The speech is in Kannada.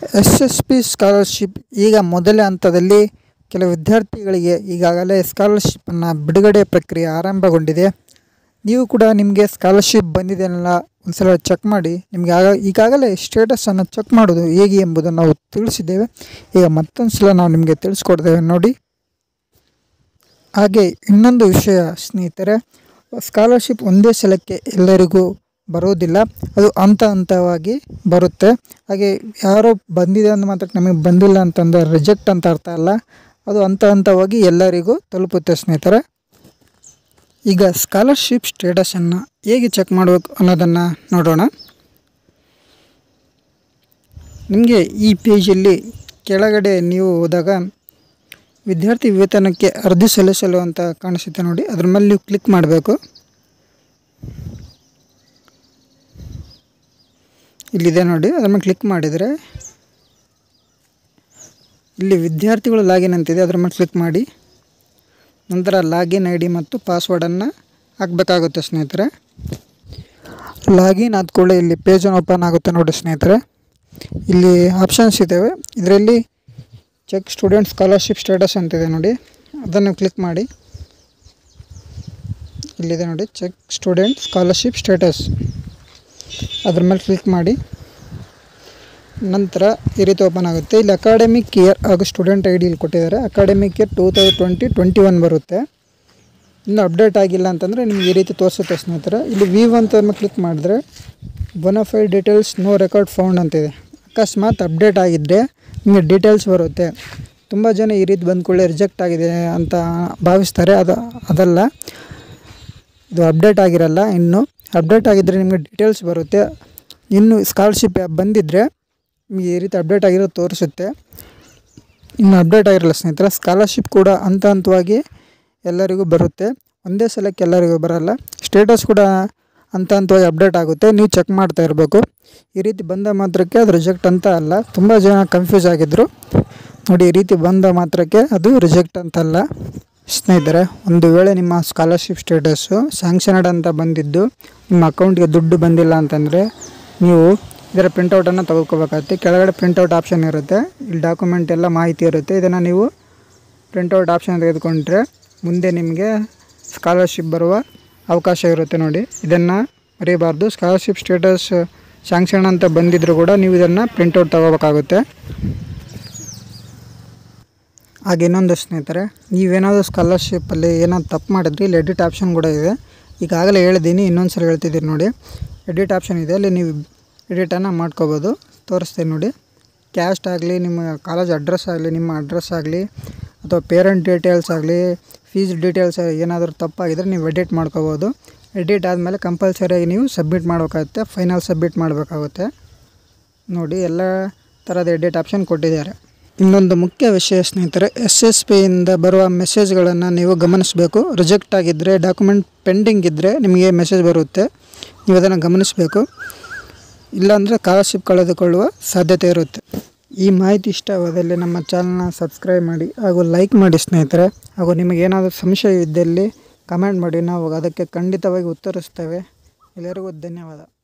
ಎಸ್ ಎಸ್ ಪಿ ಸ್ಕಾಲರ್ಶಿಪ್ ಈಗ ಮೊದಲ ಹಂತದಲ್ಲಿ ಕೆಲವು ವಿದ್ಯಾರ್ಥಿಗಳಿಗೆ ಈಗಾಗಲೇ ಸ್ಕಾಲರ್ಶಿಪ್ಪನ್ನು ಬಿಡುಗಡೆ ಪ್ರಕ್ರಿಯೆ ಆರಂಭಗೊಂಡಿದೆ ನೀವು ಕೂಡ ನಿಮಗೆ ಸ್ಕಾಲರ್ಶಿಪ್ ಬಂದಿದೆಯಲ್ಲ ಒಂದ್ಸಲ ಚೆಕ್ ಮಾಡಿ ನಿಮಗೆ ಆಗ ಈಗಾಗಲೇ ಸ್ಟೇಟಸನ್ನು ಚೆಕ್ ಮಾಡೋದು ಹೇಗೆ ಎಂಬುದನ್ನು ನಾವು ತಿಳಿಸಿದ್ದೇವೆ ಈಗ ಮತ್ತೊಂದು ಸಲ ನಾವು ನಿಮಗೆ ತಿಳಿಸ್ಕೊಡ್ತೇವೆ ನೋಡಿ ಹಾಗೆ ಇನ್ನೊಂದು ವಿಷಯ ಸ್ನೇಹಿತರೆ ಸ್ಕಾಲರ್ಶಿಪ್ ಒಂದೇ ಸಲಕ್ಕೆ ಎಲ್ಲರಿಗೂ ಬರೋದಿಲ್ಲ ಅದು ಹಂತ ಹಂತವಾಗಿ ಬರುತ್ತೆ ಹಾಗೆ ಯಾರೋ ಬಂದಿದೆ ಅಂದ ಮಾತ್ರ ನಮಗೆ ಬಂದಿಲ್ಲ ಅಂತಂದರೆ ರಿಜೆಕ್ಟ್ ಅಂತ ಅರ್ಥ ಅಲ್ಲ ಅದು ಹಂತ ಹಂತವಾಗಿ ಎಲ್ಲರಿಗೂ ತಲುಪುತ್ತೆ ಸ್ನೇಹಿತರೆ ಈಗ ಸ್ಕಾಲರ್ಶಿಪ್ ಸ್ಟೇಟಸನ್ನು ಹೇಗೆ ಚೆಕ್ ಮಾಡಬೇಕು ಅನ್ನೋದನ್ನು ನೋಡೋಣ ನಿಮಗೆ ಈ ಪೇಜಲ್ಲಿ ಕೆಳಗಡೆ ನೀವು ಹೋದಾಗ ವಿದ್ಯಾರ್ಥಿ ವೇತನಕ್ಕೆ ಅರ್ಜಿ ಸಲ್ಲಿಸಲು ಅಂತ ಕಾಣಿಸುತ್ತೆ ನೋಡಿ ಅದ್ರ ಮೇಲೆ ನೀವು ಕ್ಲಿಕ್ ಮಾಡಬೇಕು ಇಲ್ಲಿದೆ ನೋಡಿ ಅದ್ರ ಮೇಲೆ ಕ್ಲಿಕ್ ಮಾಡಿದರೆ ಇಲ್ಲಿ ವಿದ್ಯಾರ್ಥಿಗಳು ಲಾಗಿನ್ ಅಂತಿದೆ ಅದ್ರ ಮೇಲೆ ಕ್ಲಿಕ್ ಮಾಡಿ ನಂತರ ಲಾಗಿನ್ ಐ ಡಿ ಮತ್ತು ಪಾಸ್ವರ್ಡನ್ನು ಹಾಕಬೇಕಾಗುತ್ತೆ ಸ್ನೇಹಿತರೆ ಲಾಗಿನ್ ಆದ ಕೂಡಲೇ ಇಲ್ಲಿ ಪೇಜನ್ನು ಓಪನ್ ಆಗುತ್ತೆ ನೋಡಿ ಸ್ನೇಹಿತರೆ ಇಲ್ಲಿ ಆಪ್ಷನ್ಸ್ ಇದ್ದಾವೆ ಇದರಲ್ಲಿ ಚೆಕ್ ಸ್ಟೂಡೆಂಟ್ ಸ್ಕಾಲರ್ಶಿಪ್ ಸ್ಟೇಟಸ್ ಅಂತಿದೆ ನೋಡಿ ಅದನ್ನು ಕ್ಲಿಕ್ ಮಾಡಿ ಇಲ್ಲಿದೆ ನೋಡಿ ಚೆಕ್ ಸ್ಟೂಡೆಂಟ್ ಸ್ಕಾಲರ್ಶಿಪ್ ಸ್ಟೇಟಸ್ ಅದ್ರ ಮೇಲೆ ಕ್ಲಿಕ್ ಮಾಡಿ ನಂತರ ಈ ರೀತಿ ಓಪನ್ ಆಗುತ್ತೆ ಇಲ್ಲಿ ಅಕಾಡೆಮಿಕ್ ಇಯರ್ ಹಾಗೂ ಸ್ಟೂಡೆಂಟ್ ಐ ಡಿ ಇಲ್ಲಿ ಕೊಟ್ಟಿದ್ದಾರೆ academic year two thousand twenty twenty one ಬರುತ್ತೆ ಇನ್ನು ಅಪ್ಡೇಟ್ ಆಗಿಲ್ಲ ಅಂತಂದರೆ ನಿಮ್ಗೆ ಈ ರೀತಿ ತೋರಿಸುತ್ತೆ ಸ್ನೇಹಿತರೆ ಇಲ್ಲಿ ವೀವ್ ಅಂತ ಕ್ಲಿಕ್ ಮಾಡಿದ್ರೆ bonafide details no record found ಅಂತಿದೆ ಅಕಸ್ಮಾತ್ ಅಪ್ಡೇಟ್ ಆಗಿದ್ದರೆ ನಿಮಗೆ ಡೀಟೇಲ್ಸ್ ಬರುತ್ತೆ ತುಂಬ ಜನ ಈ ರೀತಿ ಬಂದ ಕೂಡಲೇ ರಿಜೆಕ್ಟ್ ಆಗಿದೆ ಅಂತ ಭಾವಿಸ್ತಾರೆ ಅದು ಅದಲ್ಲ ಇದು ಅಪ್ಡೇಟ್ ಆಗಿರಲ್ಲ ಇನ್ನು ಅಪ್ಡೇಟ್ ಆಗಿದ್ದರೆ ನಿಮಗೆ ಡೀಟೇಲ್ಸ್ ಬರುತ್ತೆ ಇನ್ನು ಸ್ಕಾಲರ್ಶಿಪ್ ಬಂದಿದ್ದರೆ ನಿಮಗೆ ಈ ರೀತಿ ಅಪ್ಡೇಟ್ ಆಗಿರೋದು ತೋರಿಸುತ್ತೆ ಇನ್ನು ಅಪ್ಡೇಟ್ ಆಗಿರಲ್ಲ ಸ್ನೇಹಿತರೆ ಸ್ಕಾಲರ್ಶಿಪ್ ಕೂಡ ಹಂತ ಹಂತವಾಗಿ ಎಲ್ಲರಿಗೂ ಬರುತ್ತೆ ಒಂದೇ ಸಲಕ್ಕೆ ಎಲ್ಲರಿಗೂ ಬರಲ್ಲ ಸ್ಟೇಟಸ್ ಕೂಡ ಹಂತ ಹಂತವಾಗಿ ಅಪ್ಡೇಟ್ ಆಗುತ್ತೆ ನೀವು ಚೆಕ್ ಮಾಡ್ತಾ ಇರಬೇಕು ಈ ರೀತಿ ಬಂದ ಮಾತ್ರಕ್ಕೆ ಅದು ರಿಜೆಕ್ಟ್ ಅಂತ ಅಲ್ಲ ತುಂಬ ಜನ ಕನ್ಫ್ಯೂಸ್ ಆಗಿದ್ದರು ನೋಡಿ ಈ ರೀತಿ ಬಂದ ಮಾತ್ರಕ್ಕೆ ಅದು ರಿಜೆಕ್ಟ್ ಅಂತಲ್ಲ ಸ್ನೇಹಿತರೆ ಒಂದು ವೇಳೆ ನಿಮ್ಮ ಸ್ಕಾಲರ್ಶಿಪ್ ಸ್ಟೇಟಸ್ಸು ಸ್ಯಾಂಕ್ಷನಡ್ ಅಂತ ಬಂದಿದ್ದು ನಿಮ್ಮ ಅಕೌಂಟ್ಗೆ ದುಡ್ಡು ಬಂದಿಲ್ಲ ಅಂತಂದರೆ ನೀವು ಇದರ ಪ್ರಿಂಟೌಟನ್ನು ತೆಗೆದುಕೋಬೇಕಾಗುತ್ತೆ ಕೆಳಗಡೆ ಪ್ರಿಂಟೌಟ್ ಆಪ್ಷನ್ ಇರುತ್ತೆ ಇಲ್ಲಿ ಡಾಕ್ಯುಮೆಂಟ್ ಎಲ್ಲ ಮಾಹಿತಿ ಇರುತ್ತೆ ಇದನ್ನು ನೀವು ಪ್ರಿಂಟೌಟ್ ಆಪ್ಷನ್ ತೆಗೆದುಕೊಂಡ್ರೆ ಮುಂದೆ ನಿಮಗೆ ಸ್ಕಾಲರ್ಶಿಪ್ ಬರುವ ಅವಕಾಶ ಇರುತ್ತೆ ನೋಡಿ ಇದನ್ನು ಮರಿಬಾರ್ದು ಸ್ಕಾಲರ್ಶಿಪ್ ಸ್ಟೇಟಸ್ ಸ್ಯಾಂಕ್ಷನ್ ಅಂತ ಬಂದಿದ್ದರೂ ಕೂಡ ನೀವು ಇದನ್ನು ಪ್ರಿಂಟೌಟ್ ತಗೋಬೇಕಾಗುತ್ತೆ ಹಾಗೆ ಇನ್ನೊಂದು ಸ್ನೇಹಿತರೆ ನೀವೇನಾದರೂ ಸ್ಕಾಲರ್ಶಿಪ್ಪಲ್ಲಿ ಏನಾದ್ರು ತಪ್ಪು ಮಾಡಿದ್ರೆ ಇಲ್ಲಿ ಎಡಿಟ್ ಆಪ್ಷನ್ ಕೂಡ ಇದೆ ಈಗಾಗಲೇ ಹೇಳಿದ್ದೀನಿ ಇನ್ನೊಂದು ಸಲ ಹೇಳ್ತಿದ್ದೀನಿ ನೋಡಿ ಎಡಿಟ್ ಆಪ್ಷನ್ ಇದೆ ಅಲ್ಲಿ ನೀವು ಎಡಿಟನ್ನು ಮಾಡ್ಕೋಬೋದು ತೋರಿಸ್ತೀನಿ ನೋಡಿ ಕ್ಯಾಸ್ಟ್ ಆಗಲಿ ನಿಮ್ಮ ಕಾಲೇಜ್ ಅಡ್ರೆಸ್ ಆಗಲಿ ನಿಮ್ಮ ಅಡ್ರೆಸ್ ಆಗಲಿ ಅಥವಾ ಪೇರೆಂಟ್ ಡೀಟೇಲ್ಸ್ ಆಗಲಿ ಫೀಸ್ ಡೀಟೇಲ್ಸ್ ಏನಾದರೂ ತಪ್ಪಾಗಿದ್ದರೆ ನೀವು ಎಡಿಟ್ ಮಾಡ್ಕೋಬೋದು ಎಡಿಟ್ ಆದಮೇಲೆ ಕಂಪಲ್ಸರಿಯಾಗಿ ನೀವು ಸಬ್ಮಿಟ್ ಮಾಡಬೇಕಾಗುತ್ತೆ ಫೈನಲ್ ಸಬ್ಮಿಟ್ ಮಾಡಬೇಕಾಗುತ್ತೆ ನೋಡಿ ಎಲ್ಲ ಥರದ ಎಡಿಟ್ ಆಪ್ಷನ್ ಕೊಟ್ಟಿದ್ದಾರೆ ಇನ್ನೊಂದು ಮುಖ್ಯ ವಿಷಯ ಸ್ನೇಹಿತರೆ ಎಸ್ ಎಸ್ ಪಿಯಿಂದ ಬರುವ ಮೆಸೇಜ್ಗಳನ್ನು ನೀವು ಗಮನಿಸಬೇಕು ರಿಜೆಕ್ಟ್ ಆಗಿದ್ದರೆ ಡಾಕ್ಯುಮೆಂಟ್ ಪೆಂಡಿಂಗ್ ಇದ್ದರೆ ನಿಮಗೆ ಮೆಸೇಜ್ ಬರುತ್ತೆ ನೀವು ಅದನ್ನು ಗಮನಿಸಬೇಕು ಇಲ್ಲಾಂದರೆ ಸ್ಕಾಲರ್ಶಿಪ್ ಕಳೆದುಕೊಳ್ಳುವ ಸಾಧ್ಯತೆ ಇರುತ್ತೆ ಈ ಮಾಹಿತಿ ಇಷ್ಟವಾದಲ್ಲಿ ನಮ್ಮ ಚಾನಲ್ನ ಸಬ್ಸ್ಕ್ರೈಬ್ ಮಾಡಿ ಹಾಗೂ ಲೈಕ್ ಮಾಡಿ ಸ್ನೇಹಿತರೆ ಹಾಗೂ ನಿಮಗೆ ಏನಾದರೂ ಸಂಶಯ ಇದ್ದಲ್ಲಿ ಕಮೆಂಟ್ ಮಾಡಿ ನಾವು ಅದಕ್ಕೆ ಖಂಡಿತವಾಗಿ ಉತ್ತರಿಸ್ತೇವೆ ಎಲ್ಲರಿಗೂ ಧನ್ಯವಾದ